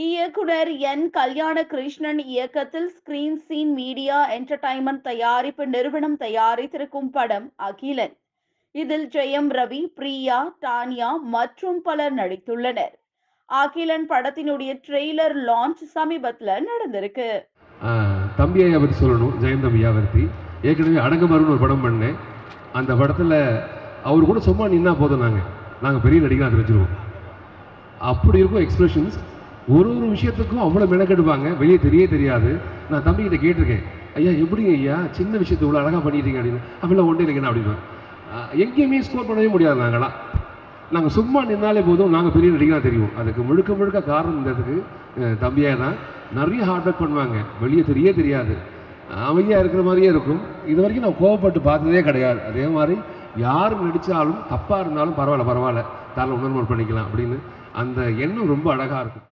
இயக்குனர் என் கல்யாண கிருஷ்ணன் இயக்கத்தில் ஸ்கிரீன் சீன் மீடியா என்டர்டைன்மெண்ட் தயாரிப்பு நிறுவனம் தயாரித்திருக்கும் படம் அகிலன் இதில் ஜெயம் ரவி பிரியா டானியா மற்றும் பலர் நடித்துள்ளனர் அகிலன் படத்தினுடைய ட்ரெய்லர் லான்ச் சமீபத்துல நடந்திருக்கு தம்பி ஐயா பற்றி சொல்லணும் ஜெயம் தம்பி பற்றி ஏற்கனவே அடங்கமருன்னு ஒரு படம் பண்ணேன் அந்த படத்தில் அவர் கூட சும்மா நின்னா போதும் நாங்கள் நாங்கள் பெரிய நடிகராக தெரிஞ்சிருவோம் அப்படி இருக்கும் எக்ஸ்பிரஷன்ஸ் ஒரு ஒரு விஷயத்துக்கும் அவ்வளோ மெனக்கெடுப்பாங்க வெளியே தெரிய தெரியாது நான் தம்பிக்கிட்ட கேட்டிருக்கேன் ஐயா எப்படிங்க ஐயா சின்ன விஷயத்தை இவ்வளோ அழகாக பண்ணிட்டீங்க அப்படின்னு அப்படிலாம் ஒன்றே இல்லைங்கண்ணா அப்படின்னு எங்கேயுமே ஸ்கோர் பண்ணவே முடியாது நாங்களாம் நாங்கள் சும்மா நின்னாலே போதும் நாங்கள் பெரிய நடிகராக தெரியும் அதுக்கு முழுக்க முழுக்க காரணம் இந்த இதுக்கு தம்பியாக தான் நிறைய ஹார்ட் ஒர்க் பண்ணுவாங்க வெளியே தெரிய தெரியாது அமைதியாக இருக்கிற மாதிரியே இருக்கும் இது வரைக்கும் நான் கோவப்பட்டு பார்த்ததே கிடையாது அதே மாதிரி யார் நடித்தாலும் தப்பாக இருந்தாலும் பரவாயில்ல பரவாயில்ல தாராளம் உணர்வு பண்ணிக்கலாம் அப்படின்னு அந்த எண்ணம் ரொம்ப அழகாக இருக்கும்